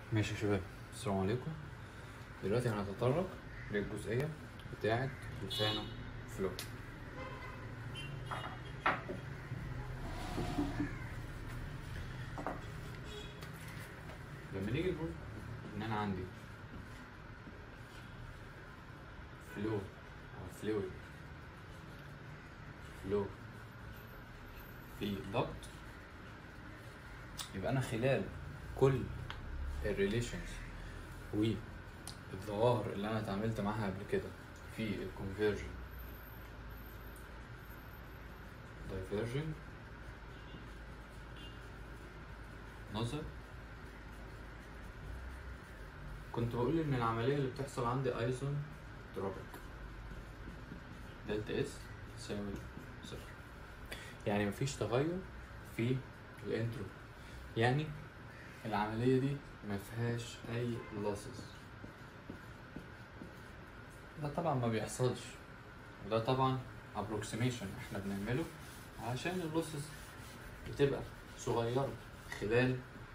ماشي يا شباب السلام عليكم دلوقتي هنتطرق للجزئية بتاعة الفانو فلو لما نيجي نقول ان انا عندي فلو او فلويد فلو في ضغط يبقى انا خلال كل الريليشنز والظواهر اللي انا اتعاملت معاها قبل كده في الكونفرجن دايفرجن نظر كنت بقول ان العمليه اللي بتحصل عندي ايزون تروبيك دلتا اس تساوي صفر يعني مفيش تغير في الانترو يعني العملية دي ما فيهاش أي losses ده طبعا ما بيحصلش وده طبعا approximation احنا بنعمله عشان اللوسز بتبقى صغيرة خلال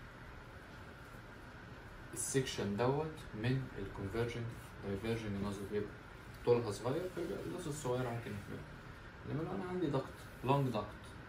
السكشن دوت من الكونفرجن دايفرجن نازل بيبقى طولها صغير فيبقى اللوسز الصغيرة ممكن نحملها انما لو انا عندي ضغط لونج ضغط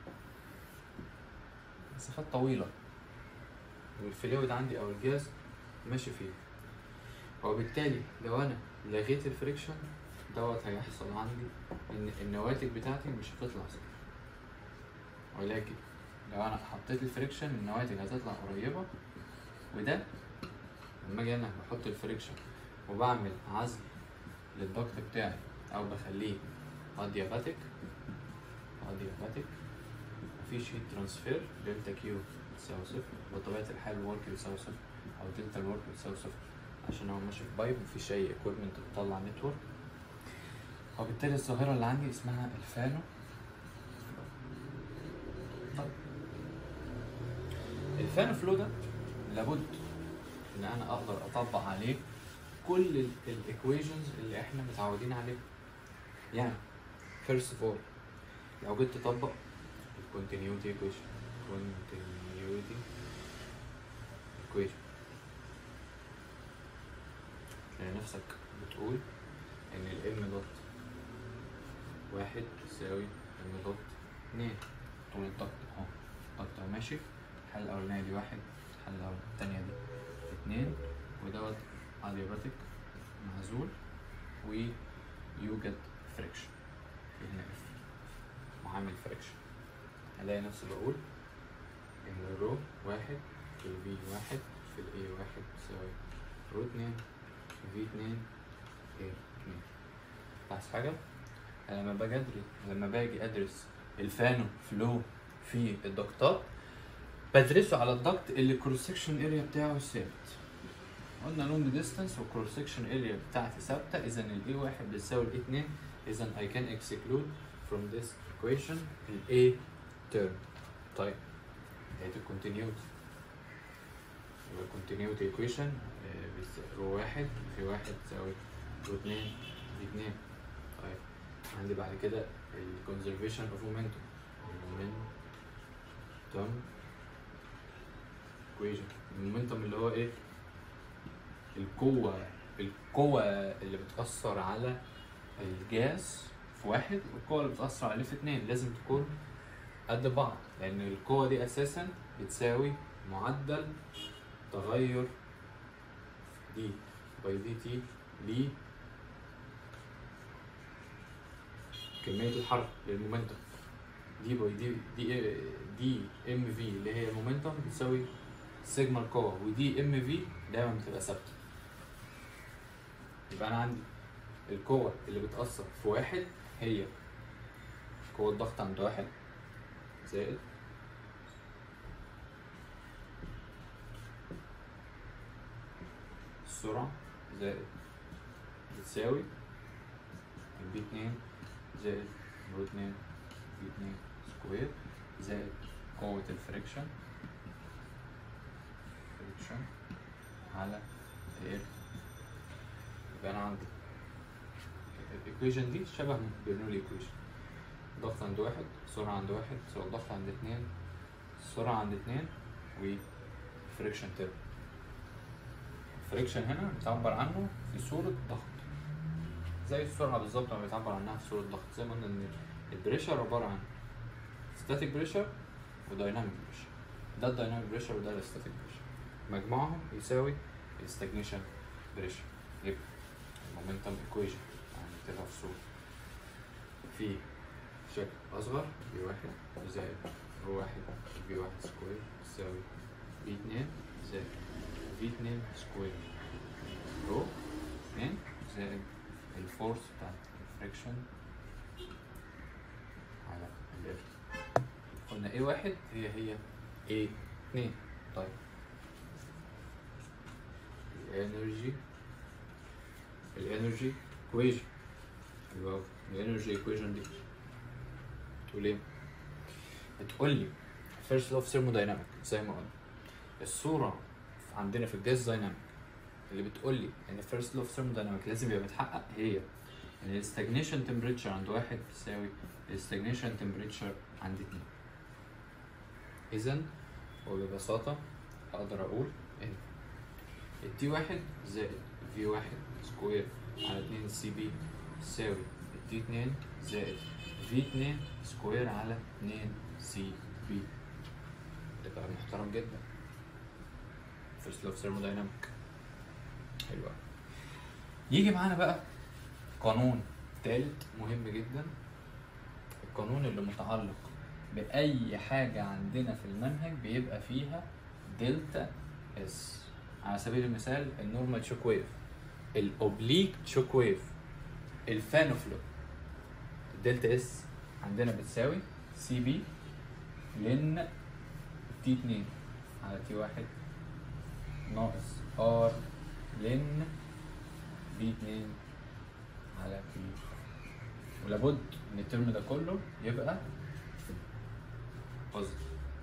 مسافات طويلة والفلويد عندي او الجاز ماشي فيه وبالتالي لو انا لغيت الفريكشن دوت هيحصل عندي ان النواتج بتاعتي مش هتطلع صفر ولكن لو انا حطيت الفريكشن النواتج هتطلع قريبة وده لما اجي انا بحط الفريكشن وبعمل عزل للضغط بتاعي او بخليه ادياباتيك ادياباتيك مفيش هيت ترانسفير دلتا كيو بتساوي صفر بطبيعة الحال الورك بيساوي صفر أو دلتا الورك بتساوي صفر عشان هو ماشي في بايب مفيش أي اكويبمنت بتطلع نتورك وبالتالي الظاهرة اللي عندي اسمها الفانو طيب الفانو فلو ده لابد إن أنا أقدر أطبق عليه كل الايكويشنز اللي احنا متعودين عليها يعني فيرست اوف اول لو جيت تطبق الكونتينيوتي ايكويشن continuity equation تلاقي نفسك بتقول ان الام دوت واحد تساوي ام دوت اتنين طول الضغط اهو الضغط اهو ماشي الحالة الأولانية دي واحد الحالة التانية دي اتنين ودوت adiabatic معزول ويوجد فريكشن في هنا اف معامل فريكشن هلاقي نفسي بقول ان الرو واحد في الفي واحد في الاي واحد تساوي رو اتنين في في اتنين اي اتنين بس حاجة أنا لما باجي أدرس لما باجي أدرس الفانو فلو في الضغطات بدرسه على الضغط اللي الكروس سكشن اريا بتاعه ثابت قلنا لونج ديستانس والكروس سكشن اريا بتاعتي ثابتة إذا الاي واحد بتساوي الاي اتنين إذا I can exclude from this equation ال A term طيب هي الكونتينيوتي يبقى الكونتينيوتي ايكويشن رو واحد في واحد تساوي رو اتنين في اتنين طيب عندي بعد كده الكونزرفيشن اوف مومنتوم المومنتوم ايكويشن المومنتوم اللي هو ايه القوة القوة اللي بتأثر على الجاز في واحد والقوة اللي بتأثر عليه في اتنين لازم تكون قد بعض لأن القوة دي أساسا بتساوي معدل تغير دي باي دي تي ل كمية الحركة للمومنتوم دي باي دي دي دي ام في اللي هي المومنتوم بتساوي سيجما القوة ودي ام في دايما بتبقى ثابتة يبقى أنا عندي القوة اللي بتأثر في واحد هي قوة الضغط عند واحد زائد السرعة زائد بتساوي بي اتنين زائد رو اتنين بي اتنين سكوير زائد قوة الفريكشن فريكشن على اير يبقى أنا عندي الايكويشن دي شبه برنولي ايكويشن ضغط عند واحد سرعة عند واحد سرعة ضغط عند اتنين سرعة عند اتنين و فريكشن تيرم الفريكشن هنا بتعبر عنه في صورة ضغط زي السرعة بالظبط ما بيتعبر عنها في صورة ضغط زي ما قلنا ان البريشر عبارة عن ستاتيك بريشر ودايناميك بريشر ده الدايناميك بريشر وده الستاتيك بريشر مجموعهم يساوي الستاجنيشن بريشر يبقى المومنتم ايكويشن هنكتبها في صورة في شكل أصغر في واحد زائد رو واحد في واحد سكوير يساوي في اتنين زائد في اتنين سكوير رو اتنين زائد الفورس بتاعت الفريكشن على ال قلنا ايه واحد هي هي ايه اتنين طيب الانرجي الانرجي equation حلو أوي الانرجي equation دي تقول ايه؟ بتقول لي first law of thermodynamic زي ما قلنا الصورة عندنا في الجاز دايناميك اللي بتقول لي ان first law of thermodynamic لازم يبقى متحقق هي ان الستاجنيشن temperature عند واحد بتساوي الستاجنيشن temperature عند اتنين اذا وببساطة اقدر اقول ان التي واحد زائد في واحد سكوير على اتنين سي بي تساوي التي اتنين زائد في اتنين سكوير على اتنين سي بي ده كلام محترم جدا فيرست لوف ثيرمودايناميك حلو أوي. يجي معانا بقى قانون تالت مهم جدا القانون اللي متعلق بأي حاجة عندنا في المنهج بيبقى فيها دلتا اس على سبيل المثال النورمال شوك ويف الاوبليك شوك ويف الفانوفلو الدلتا اس عندنا بتساوي سي بي لن تي 2 على تي 1 ناقص ار لن بي 2 على بي ولابد ان الترم ده كله يبقى بوزيتيف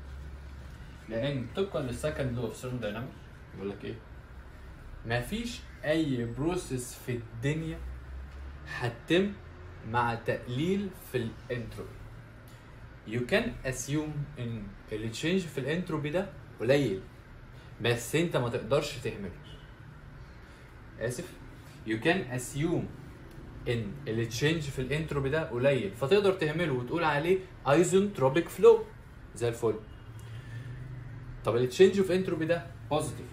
لان طبقا للسكند لو اوف ثيرموداينامكس بيقول لك ايه مفيش اي بروسيس في الدنيا هتتم مع تقليل في الانتروبي you can assume ان التشينج في الانتروبي ده قليل بس انت ما تقدرش تعمله اسف you can assume ان التشينج في الانتروبي ده قليل فتقدر تعمله وتقول عليه ايزنتروبيك فلو زي الفل طب التشينج في انتروبي ده بوزيتيف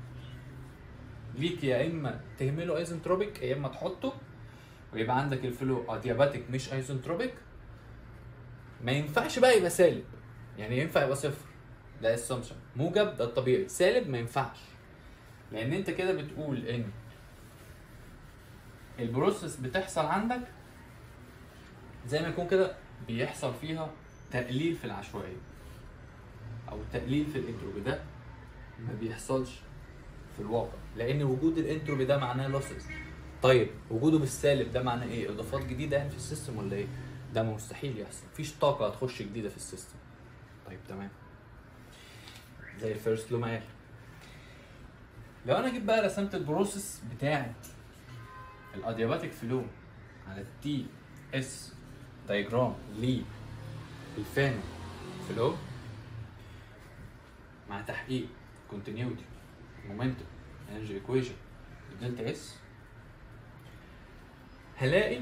ليك يا اما تهمله ايزنتروبيك يا اما تحطه ويبقى عندك الفلو ادياباتيك مش ايزنتروبيك ما ينفعش بقى يبقى سالب يعني ينفع يبقى صفر ده اسامبشن موجب ده الطبيعي سالب ما ينفعش لان انت كده بتقول ان البروسيس بتحصل عندك زي ما يكون كده بيحصل فيها تقليل في العشوائيه او تقليل في الانتروبي ده ما بيحصلش في الواقع لان وجود الانتروبي ده معناه لوسز طيب وجوده بالسالب ده معناه ايه اضافات جديده يعني في السيستم ولا ايه ده مستحيل يحصل مفيش طاقه هتخش جديده في السيستم طيب تمام زي الفيرست لو ما قال لو انا جيت بقى رسمت البروسيس بتاعت الادياباتيك فلو على التي اس دايجرام ليه الفانو فلو مع تحقيق كونتينيوتي مومنتوم انرجي ايكويشن الدلتا اس هلاقي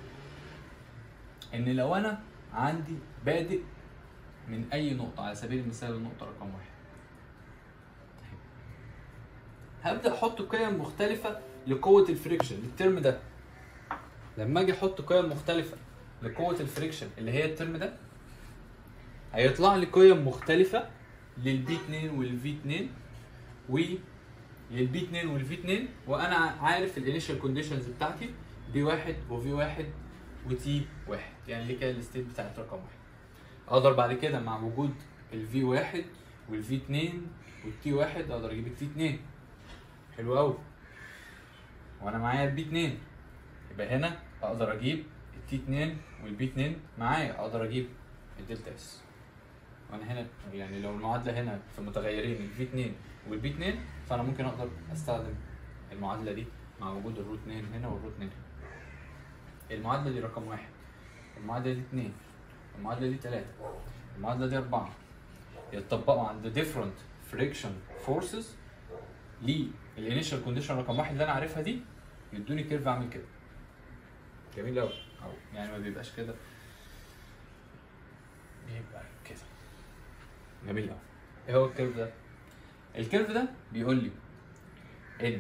ان لو انا عندي بادئ من اي نقطة على سبيل المثال النقطة رقم واحد طيب. هبدأ احط قيم مختلفة لقوة الفريكشن الترم ده لما اجي احط قيم مختلفة لقوة الفريكشن اللي هي الترم ده هيطلع لي قيم مختلفة للبي 2 والفي 2 و للبي 2 والفي 2 وانا عارف الانيشال كونديشنز بتاعتي بي 1 وفي 1 وتي 1 يعني دي كده الستيت بتاعت رقم واحد اقدر بعد كده مع وجود الفي 1 والفي 2 والتي 1 اقدر اجيب التي 2 حلو قوي وانا معايا البي 2 يبقى هنا اقدر اجيب التي 2 والبي 2 معايا اقدر اجيب الدلتا اس وانا هنا يعني لو المعادله هنا في متغيرين الفي 2 والبي 2 فانا ممكن اقدر استخدم المعادله دي مع وجود الروت 2 هنا والروت 2 هنا المعادله دي رقم واحد المعادله دي 2 المعادله دي 3 المعادله دي 4 يتطبقوا عند different friction forces للانيشال كونديشن رقم واحد اللي انا عارفها دي يدوني كيرف اعمل كده جميل قوي او يعني ما بيبقاش كده بيبقى كده جميل قوي ايه هو الكيرف ده الكيرف ده بيقول لي ان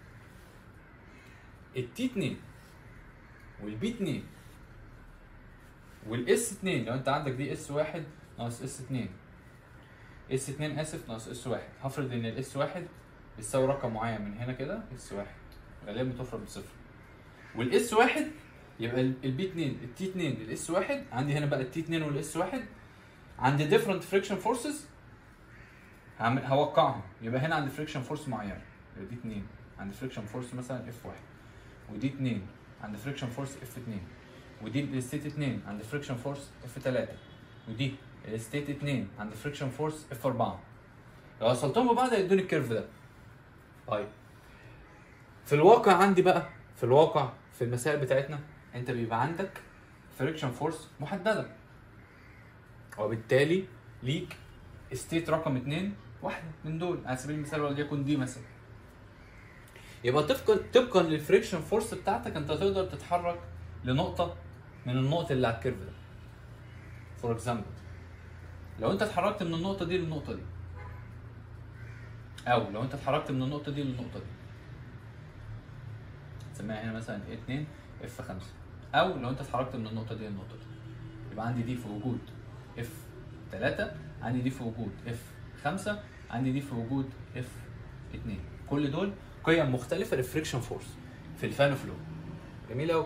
التي 2 والبي 2 والاس 2 لو انت عندك دي اس 1 ناقص اس 2 اس 2 اسف ناقص اس 1 هفرض ان الاس 1 بتساوي رقم معين من هنا كده اس 1 غالبا بتفرض بصفر والاس 1 يبقى البي 2 التي 2 الاس 1 عندي هنا بقى التي 2 والاس 1 عندي ديفرنت فريكشن فورسز هعمل هوقعهم يبقى هنا عندي فريكشن فورس معينه يبقى دي 2 عندي فريكشن فورس مثلا اف 1 ودي 2 عند فريكشن فورس اف 2 ودي الستيت 2 عند فريكشن فورس اف 3 ودي الستيت 2 عند فريكشن فورس اف 4 لو وصلتهم ببعض هيدوني الكيرف ده طيب في الواقع عندي بقى في الواقع في المسائل بتاعتنا انت بيبقى عندك فريكشن فورس محدده وبالتالي ليك ستيت رقم 2 واحده من دول على سبيل المثال وليكن دي مثلا يبقى طبقا طبقا للفريكشن فورس بتاعتك انت تقدر تتحرك لنقطه من النقط اللي على الكيرف ده فور اكزامبل لو انت اتحركت من النقطه دي للنقطه دي او لو انت اتحركت من النقطه دي للنقطه دي نسميها هنا مثلا 2 اف 5 او لو انت اتحركت من النقطه دي للنقطه دي يبقى عندي دي في وجود اف 3 عندي دي في وجود اف 5 عندي دي في وجود اف 2 كل دول قيم مختلفه للفريكشن فورس في الفان فلو جميل قوي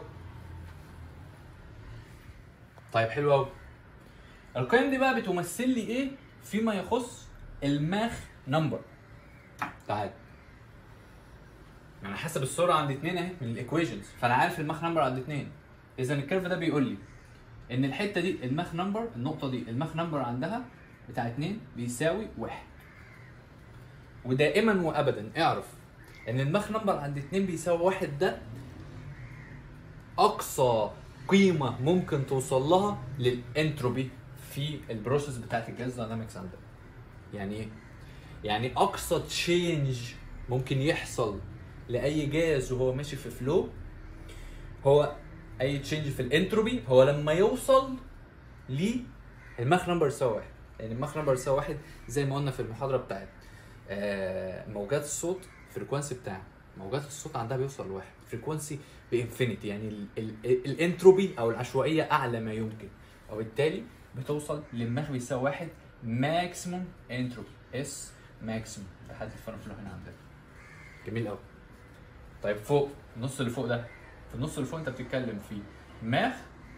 طيب حلو قوي القيم دي بقى بتمثل لي ايه فيما يخص الماخ نمبر تعال انا حسب السرعه عند اتنين اهي من الايكويشنز فانا عارف الماخ نمبر عند اتنين اذا الكيرف ده بيقول لي ان الحته دي الماخ نمبر النقطه دي الماخ نمبر عندها بتاع اتنين بيساوي واحد ودائما وابدا اعرف ان الماخ نمبر عند اتنين بيساوي واحد ده اقصى قيمه ممكن توصل لها للانتروبي في البروسيس بتاعت الجاز داينامكس عندنا يعني ايه يعني اقصى تشينج ممكن يحصل لاي جاز وهو ماشي في فلو هو اي تشينج في الانتروبي هو لما يوصل للماخ نمبر يساوي واحد يعني الماخ نمبر يساوي واحد زي ما قلنا في المحاضره بتاعت آه، موجات الصوت فريكوانسي بتاعها موجات الصوت عندها بيوصل لواحد فريكوانسي بانفينيتي يعني ال- ال- الانتروبي او العشوائيه اعلى ما يمكن وبالتالي بتوصل للماخ بيساوي واحد ماكسيموم انتروبي اس ماكسيموم ده حد الفرق فلو هنا عندنا جميل قوي طيب فوق النص اللي فوق ده في النص اللي فوق انت بتتكلم فيه ماخ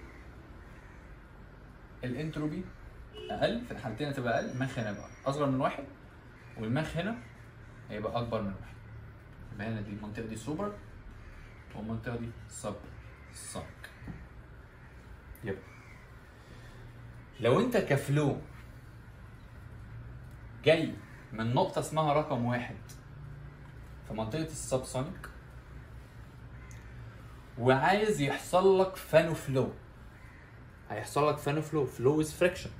الانتروبي اقل في الحالتين هتبقى اقل الماخ هنا يبقى اصغر من واحد والماخ هنا هيبقى اكبر من واحد يبقى هنا دي المنطقه دي سوبر والمنطقه دي سب سانك يبقى لو انت كفلو جاي من نقطة اسمها رقم واحد في منطقة السب سونيك وعايز يحصل لك فانو فلو هيحصل لك فانو فلو فلو از فريكشن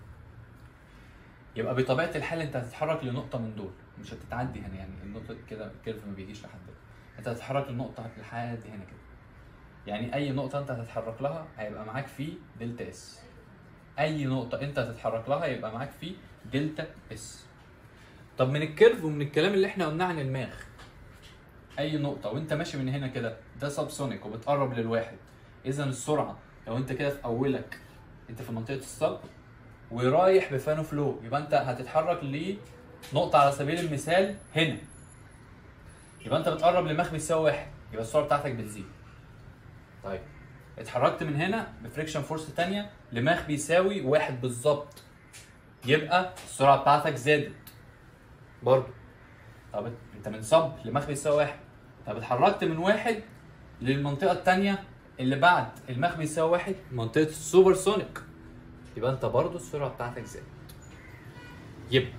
يبقى بطبيعة الحال انت هتتحرك لنقطة من دول مش هتتعدي هنا يعني النقطة كده الكيرف ما بيجيش لحد هنا انت هتتحرك لنقطة لحد هنا كده يعني اي نقطة انت هتتحرك لها هيبقى معاك فيه دلتا اس اي نقطة انت هتتحرك لها يبقى معاك فيه دلتا اس طب من الكيرف ومن الكلام اللي احنا قلناه عن الماخ اي نقطة وانت ماشي من هنا كده ده سب سونيك وبتقرب للواحد اذا السرعة لو انت كده في اولك انت في منطقة السب ورايح بفانو فلو يبقى انت هتتحرك لنقطة على سبيل المثال هنا يبقى انت بتقرب لماخ بيساوي واحد يبقى السرعة بتاعتك بتزيد طيب اتحركت من هنا بفريكشن فورس تانية لماخ بيساوي واحد بالظبط يبقى السرعة بتاعتك زادت برضه طب انت من صب لماخ بيساوي واحد طب اتحركت من واحد للمنطقة التانية اللي بعد الماخ بيساوي واحد منطقة السوبر سونيك يبقى انت برضه السرعة بتاعتك زادت يبقى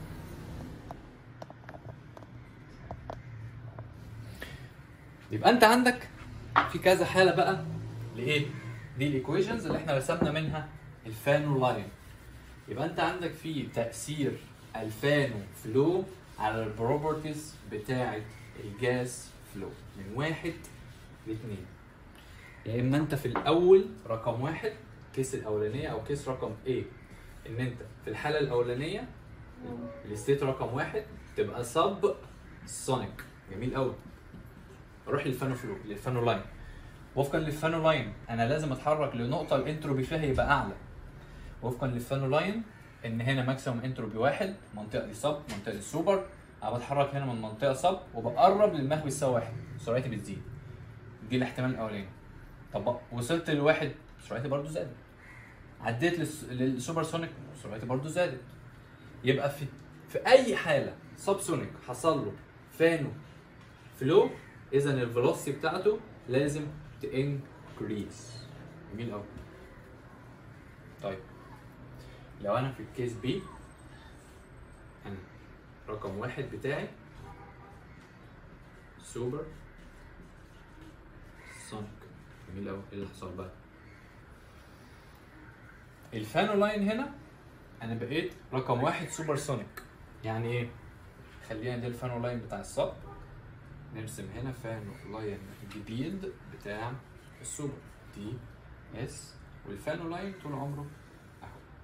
يبقى انت عندك في كذا حالة بقى لايه؟ دي الايكويشنز اللي احنا رسمنا منها الفانو لاين يبقى انت عندك في تأثير الفانو فلو على البروبرتيز بتاعه الجاز فلو من واحد لاثنين يا اما انت في الاول رقم واحد كيس الاولانيه او كيس رقم A ان انت في الحاله الاولانيه الستيت رقم واحد تبقى سب سونيك جميل قوي اروح للفانو فلو للفانو لاين وفقا للفانو لاين انا لازم اتحرك لنقطه الانتروبي فيها يبقى اعلى وفقا للفانو لاين ان هنا ماكسيموم انتروبي واحد المنطقه دي سب المنطقه دي سوبر انا بتحرك هنا من منطقه سب وبقرب للمخ بيساوي واحد سرعتي بتزيد دي الاحتمال الاولاني طب وصلت لواحد سرعتي برضو زادت عديت للس- للسوبر سونيك سرعتي برضو زادت يبقى في في اي حاله سب سونيك حصل له فانو فلو اذا الفيلوسيتي بتاعته لازم تنكريز جميل قوي طيب لو انا في الكيس بي انا رقم واحد بتاعي سوبر سونيك جميل قوي ايه اللي حصل بقى الفانو لاين هنا انا بقيت رقم واحد سوبر سونيك يعني ايه خلينا ده الفانو لاين بتاع الصب نرسم هنا فانو لاين جديد بتاع السوبر دي اس والفانو لاين طول عمره اهو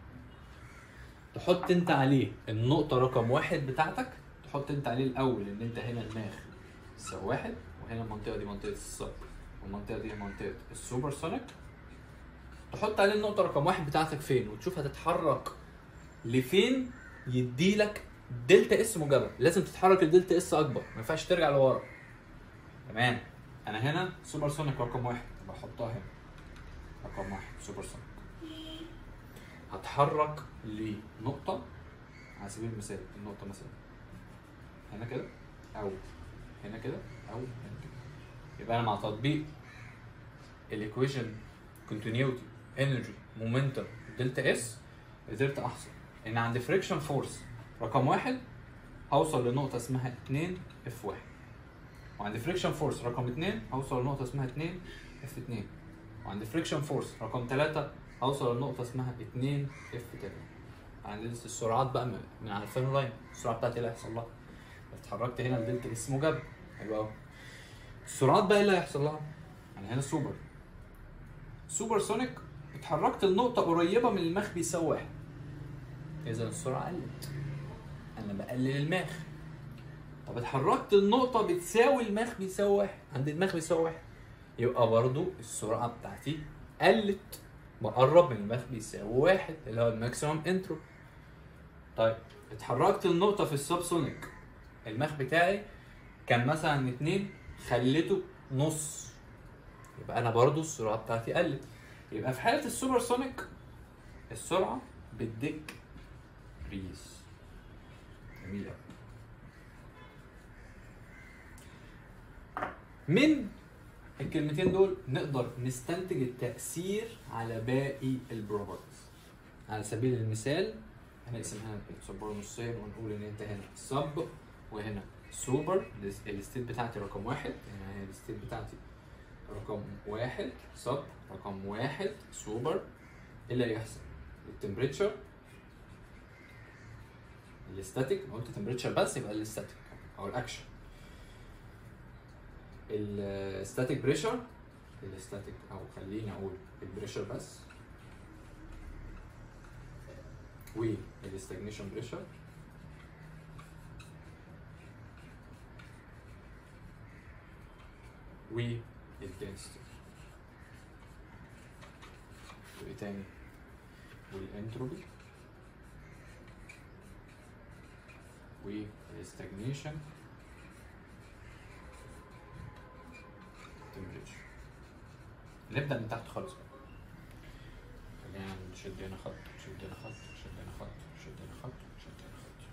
تحط انت عليه النقطة رقم واحد بتاعتك تحط انت عليه الأول إن أنت هنا الماخ يساوي واحد وهنا المنطقة دي منطقة الصب والمنطقة دي منطقة السوبر سونيك تحط عليه النقطة رقم واحد بتاعتك فين وتشوف هتتحرك لفين يديلك دلتا اس موجبة لازم تتحرك لدلتا اس أكبر ما ينفعش ترجع لورا تمام أنا هنا سوبر سونيك رقم واحد بحطها هنا رقم واحد سوبر سونيك هتحرك لنقطة على سبيل المثال النقطة مثلا هنا كده أو هنا كده أو هنا كده يبقى أنا مع تطبيق الايكويشن كونتينيوتي انرجي مومنتم دلتا اس قدرت احصل ان عند فريكشن فورس رقم واحد هوصل لنقطة اسمها 2 اف 1 وعند فريكشن فورس رقم 2 هوصل لنقطة اسمها 2 اف 2 وعند فريكشن فورس رقم 3 هوصل لنقطة اسمها 2 اف 3 عند السرعات بقى من من على الفانو لاين السرعة بتاعتي اللي هيحصل لها اتحركت هنا لدلتا اس موجب حلو قوي السرعات بقى ايه اللي هيحصل لها؟ يعني هنا سوبر سوبر سونيك اتحركت لنقطة قريبة من المخ بيساوي واحد إذا السرعة قلت أنا بقلل المخ طب اتحركت النقطة بتساوي المخ بيساوي واحد عند المخ بيساوي واحد يبقى برضو السرعة بتاعتي قلت بقرب من المخ بيساوي واحد اللي هو الماكسيمم انترو طيب اتحركت النقطة في السب سونيك المخ بتاعي كان مثلا اتنين خليته نص يبقى انا برضو السرعه بتاعتي قلت يبقى في حاله السوبر سونيك السرعه بتديك ريس جميل قوي من الكلمتين دول نقدر نستنتج التأثير على باقي البروبرتيز على سبيل المثال هنقسم هنا السبور نصين ونقول ان انت هنا سب وهنا سوبر الستيت بتاعتي رقم واحد هنا هي الستيت بتاعتي رقم واحد سب رقم واحد سوبر ايه اللي هيحصل؟ التمبريتشر الاستاتيك أنا قلت تمبريتشر بس يبقى الاستاتيك او الاكشن الستاتيك بريشر الاستاتيك او خليني اقول البريشر بس والاستجنيشن بريشر والدنسيتي وايه تاني والانتروبي والاستجنيشن temperature نبدأ من تحت خالص بقى خلينا نشد هنا خط نشد هنا خط نشد هنا خط نشد هنا خط نشد هنا خط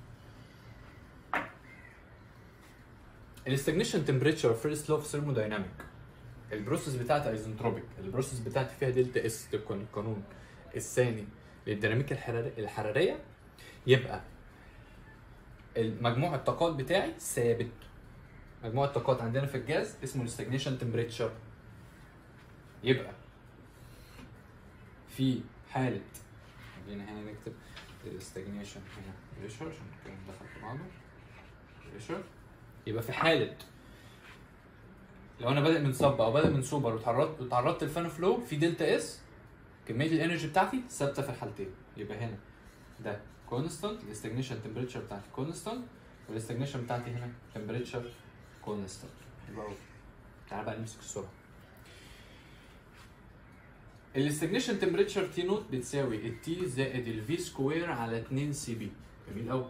الاستجنيشن تمبريتشر فيرست لو في ثيرمودايناميك البروسيس بتاعتي ايزنتروبيك البروسيس بتاعتي فيها دلتا اس طبقا للقانون الثاني للديناميك الحراري- الحراريه يبقى مجموع الطاقات بتاعي ثابت مجموع الطاقات عندنا في الجاز اسمه الاستجنيشن تمبريتشر يبقى في حالة خلينا هنا نكتب الاستجنيشن هنا بريشر عشان الكلام دخل في بعضه بريشر يبقى في حاله لو انا بادئ من صب او بادئ من سوبر وتعرضت وتعرضت للفان فلو في دلتا اس كميه الانرجي بتاعتي ثابته في الحالتين يبقى هنا ده كونستانت الاستجنيشن تمبريتشر بتاعتي كونستانت والاستجنيشن بتاعتي هنا تمبريتشر كونستانت حلو قوي تعالى بقى نمسك السرعه الاستجنيشن تمبريتشر تي نوت بتساوي التي زائد الفي سكوير على 2 سي بي جميل قوي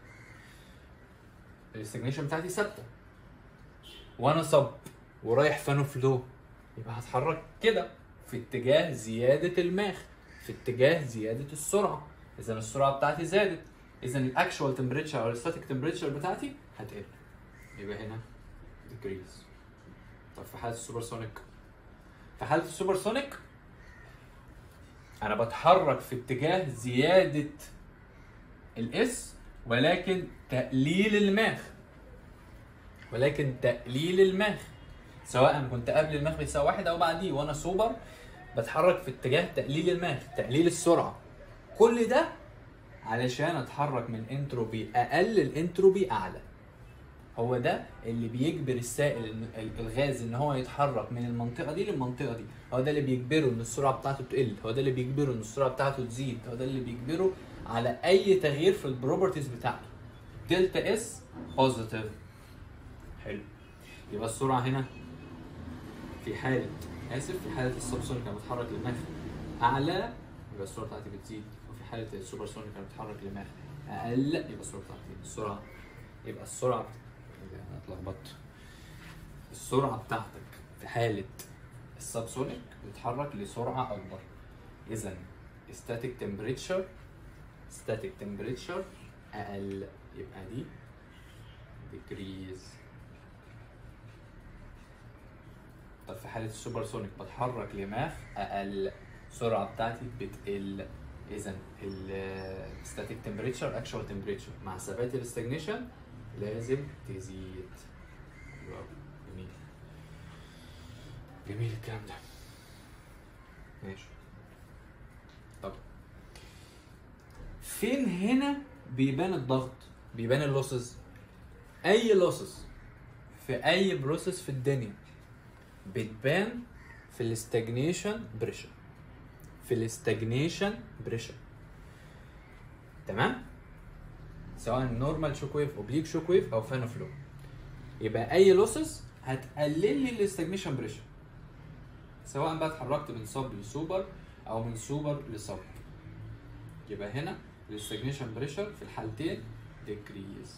الاستجنيشن بتاعتي ثابته وانا صب ورايح فانو فلو يبقى هتحرك كده في اتجاه زياده الماخ في اتجاه زياده السرعه اذا السرعه بتاعتي زادت اذا الاكشوال تمبريتشر او الستاتيك تمبريتشر بتاعتي هتقل يبقى هنا ديكريز طب في حاله السوبرسونيك في حاله السوبرسونيك انا بتحرك في اتجاه زياده الاس ولكن تقليل الماخ ولكن تقليل الماخ سواء كنت قبل الماخ بيساوي واحد او بعديه وانا سوبر بتحرك في اتجاه تقليل الماخ تقليل السرعه كل ده علشان اتحرك من انتروبي اقل الانتروبي اعلى هو ده اللي بيجبر السائل إن- الغاز ان هو يتحرك من المنطقه دي للمنطقه دي هو ده اللي بيجبره ان السرعه بتاعته تقل هو ده اللي بيجبره ان السرعه بتاعته تزيد هو ده اللي بيجبره على اي تغيير في البروبرتيز بتاعته دلتا اس بوزيتيف حلو يبقى السرعه هنا في حاله اسف في حاله السبسونيك لما بتحرك لماخ اعلى يبقى السرعه بتاعتي بتزيد وفي حاله السوبرسونيك لما بتحرك لماخ اقل يبقى السرعه بتاعتي السرعه يبقى السرعه إيه ده؟ انا اتلخبطت السرعه بتاعتك في حاله السبسونيك بتتحرك لسرعه اكبر اذا static temperature static temperature اقل يبقى دي decrease طب في حالة السوبرسونيك بتحرك لماخ أقل السرعة بتاعتي بتقل إذا ال static temperature actual temperature مع ثبات الاستجنيشن لازم تزيد حلو أوي. جميل جميل الكلام ده ماشي طب فين هنا بيبان الضغط بيبان اللوسز اي لوسز في اي بروسيس في الدنيا بتبان في الاستجنيشن بريشر في الاستجنيشن بريشر تمام سواء نورمال شوك ويف اوبليك شوك ويف او فانو فلو يبقى اي لوسز هتقلل لي الاستجنيشن بريشر سواء بقى اتحركت من صب لسوبر او من سوبر لصب يبقى هنا الاستجنيشن بريشر في الحالتين ديكريز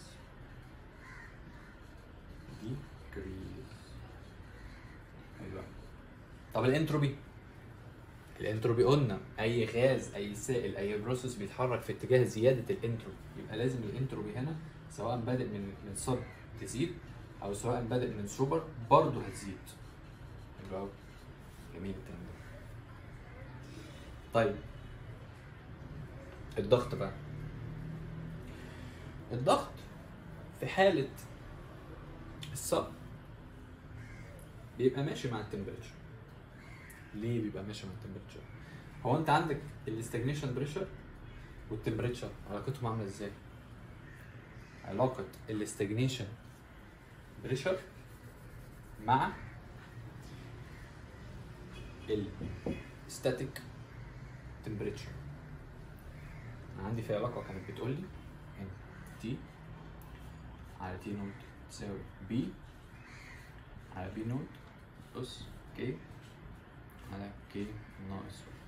ديكريز حلو أوي. طب الانتروبي الانتروبي قلنا اي غاز اي سائل اي بروسيس بيتحرك في اتجاه زياده الانتروبي يبقى لازم الانتروبي هنا سواء بادئ من من صب تزيد او سواء بادئ من سوبر برضه هتزيد حلو أوي. جميل الكلام ده طيب الضغط بقى الضغط في حالة الصب بيبقى ماشي مع التمبريتشر ليه بيبقى ماشي مع التمبريتشر هو انت عندك الاستجنيشن بريشر والتمبريتشر علاقتهم عامله ازاي علاقه الاستجنيشن بريشر مع الستاتيك تمبريتشر انا عندي في علاقه كانت بتقول لي هنا تي على تي نوت تساوي بي على بي نوت اس كي على كي ناقص واحد.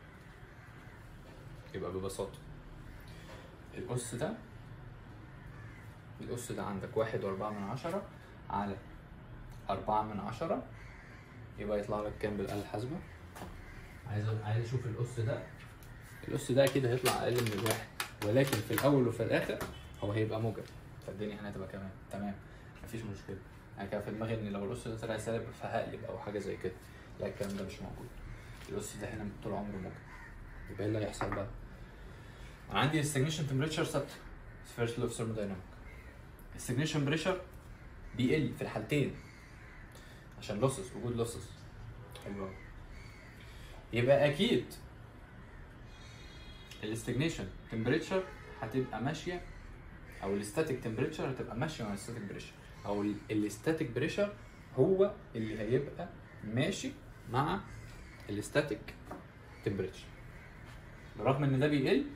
يبقى ببساطة الأس ده الأس ده عندك واحد وأربعة من عشرة على أربعة من عشرة يبقى يطلع لك كام بالآلة الحاسبة؟ عايز عايز أشوف الأس ده الأس ده أكيد هيطلع أقل من الواحد ولكن في الأول وفي الآخر هو هيبقى موجب فالدنيا هنا هتبقى كمان تمام مفيش مشكلة أنا كان في دماغي إن لو الأس ده طلع سالب فهقلب أو حاجة زي كده لا الكلام ده مش موجود الأس ده هنا طول عمره موجب يبقى ايه اللي هيحصل بقى؟ انا عندي استجنيشن تمبريتشر ثابته فيرست لو في ثيرمودايناميك استجنيشن بريشر بيقل في الحالتين عشان لوسز وجود لوسز حلو قوي يبقى اكيد الاستجنيشن تمبريتشر هتبقى ماشيه او الستاتيك تمبريتشر هتبقى ماشيه مع الستاتيك بريشر او الستاتيك بريشر هو اللي هيبقى ماشي مع الستاتيك تمبريتشر برغم ان ده بيقل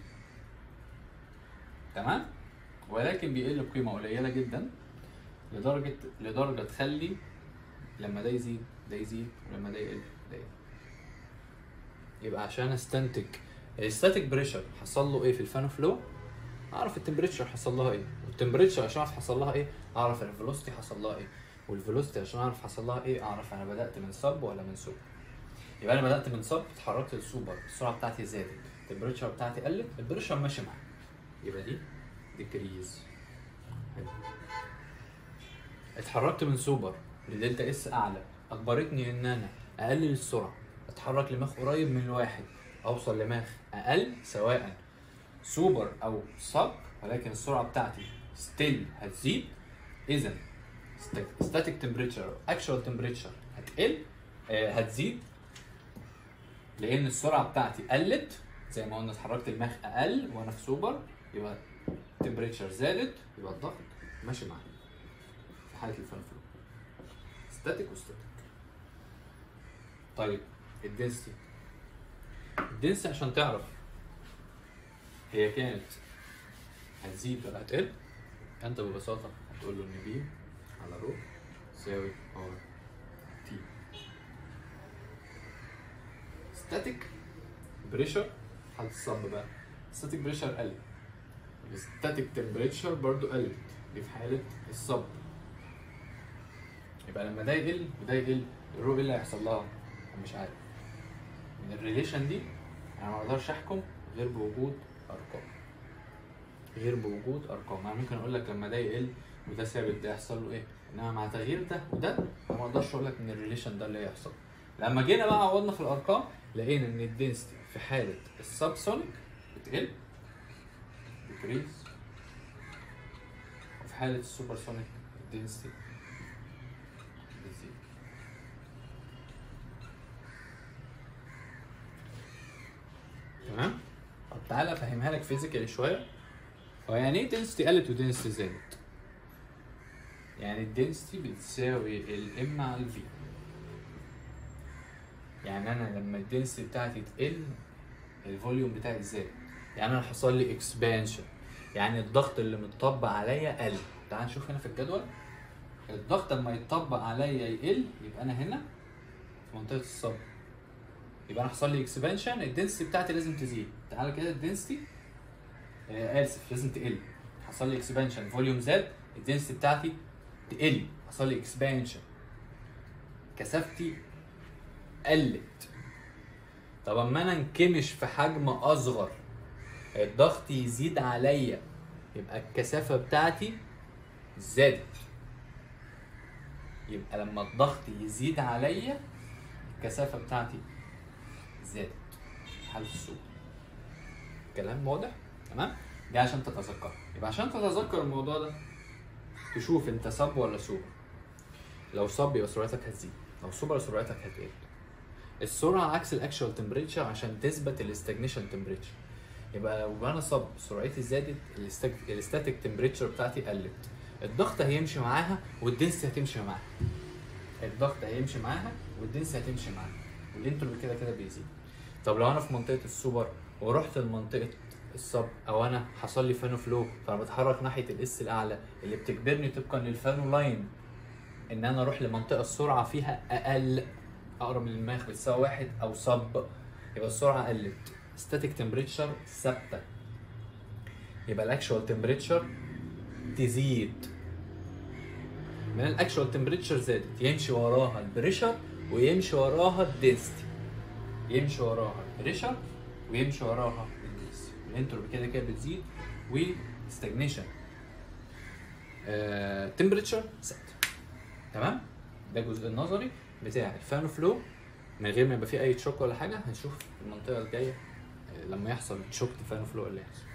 تمام ولكن بيقل بقيمه قليله جدا لدرجه لدرجه تخلي لما ده يزيد ده يزيد ولما ده يقل ده يقل يبقى عشان استنتج الستاتيك بريشر حصل له ايه في الفان فلو اعرف التمبريتشر حصل لها ايه والتمبريتشر عشان اعرف حصل لها ايه اعرف الفيلوسيتي حصل لها ايه والفيلوسيتي عشان اعرف حصل لها ايه اعرف انا بدات من سب ولا من سوبر يبقى انا بدات من سب اتحركت للسوبر السرعه بتاعتي زادت التمبريتشر بتاعتي قلت البريشر ماشي معايا يبقى دي ديكريز اتحركت من سوبر لدلتا اس اعلى اجبرتني ان انا اقلل السرعه اتحرك لماخ قريب من الواحد اوصل لماخ اقل سواء سوبر او سب ولكن السرعه بتاعتي ستيل هتزيد اذا ستاتيك تمبريتشر اكشوال تمبريتشر هتقل آه، هتزيد لان السرعه بتاعتي قلت زي ما قلنا اتحركت الماخ اقل وانا في سوبر يبقى التمبريتشر زادت يبقى الضغط ماشي معايا في حاله الفان فلو ستاتيك وستاتيك طيب الدنسيتي الدنسيتي عشان تعرف هي كانت هتزيد ولا هتقل انت ببساطه هتقول له ان بي على رو تساوي ار تي ستاتيك بريشر حالة الصب بقى ستاتيك بريشر قل الستاتيك تمبريتشر برضو قلت دي في حالة الصب يبقى لما ده يقل وده يقل الرو ايه اللي هيحصل لها؟ أنا مش عارف من الريليشن دي انا ما اقدرش احكم غير بوجود ارقام غير بوجود ارقام انا ممكن اقول لك لما ده يقل وده ثابت ده يحصل له ايه انما مع تغيير ده وده انا ما اقدرش اقول لك ان الريليشن ده اللي هيحصل لما جينا بقى عوضنا في الارقام لقينا ان الدنسيتي في حاله السبسونيك بتقل ديكريز وفي حاله السوبرسونيك الدنسيتي بتزيد تمام طب تعالى افهمها لك فيزيكالي شويه هو يعني ايه density قلت ودنسيتي زادت يعني الدنسيتي بتساوي الام على الفي يعني انا لما الدنسيتي بتاعتي تقل الفوليوم بتاعي زاد يعني انا حصل لي اكسبانشن يعني الضغط اللي متطبق عليا قل تعال نشوف هنا في الجدول الضغط لما يتطبق عليا يقل يبقى انا هنا في منطقه الصب يبقى انا حصل لي اكسبانشن الدنسيتي بتاعتي لازم تزيد تعالى كده الدنسيتي آه اسف لازم تقل حصل لي اكسبانشن فوليوم زاد الدنسيتي بتاعتي تقل حصل لي اكسبانشن كثافتي قلت طب اما انا انكمش في حجم اصغر الضغط يزيد عليا يبقى الكثافه بتاعتي زادت يبقى لما الضغط يزيد عليا الكثافه بتاعتي زادت في حاله السوق كلام واضح تمام دي عشان تتذكر يبقى عشان تتذكر الموضوع ده تشوف انت صب ولا سوبر لو صب يبقى سرعتك هتزيد لو سوبر سرعتك هتقل السرعه عكس الاكشوال تمبريتشر عشان تثبت الاستجنيشن تمبريتشر يبقى لو انا صب سرعتي زادت الاستاتيك تمبريتشر بتاعتي قلت الضغط هيمشي معاها والدنسي هتمشي معاها الضغط هيمشي معاها والدنسي هتمشي معاها والانترو كده كده بيزيد طب لو انا في منطقه السوبر ورحت لمنطقه الصب او انا حصل لي فانو فلو فانا بتحرك ناحيه الاس الاعلى اللي بتجبرني طبقا للفانو لاين ان انا اروح لمنطقه السرعه فيها اقل اقرب للماخ بتساوي واحد او صب يبقى السرعه قلت ستاتيك تمبريتشر ثابته يبقى الاكشوال تمبريتشر تزيد من الاكشوال تمبريتشر زادت يمشي وراها البريشر ويمشي وراها الدنسيتي يمشي وراها البريشر ويمشي وراها الدنسيتي الانترو كده كده بتزيد وستاجنيشن تمبريتشر ثابته تمام ده الجزء النظري بتاع الفانو فلو من غير ما يبقى فيه اي تشوك ولا حاجه هنشوف المنطقه الجايه آه، لما يحصل تشوك فانو فلو اللي يحصل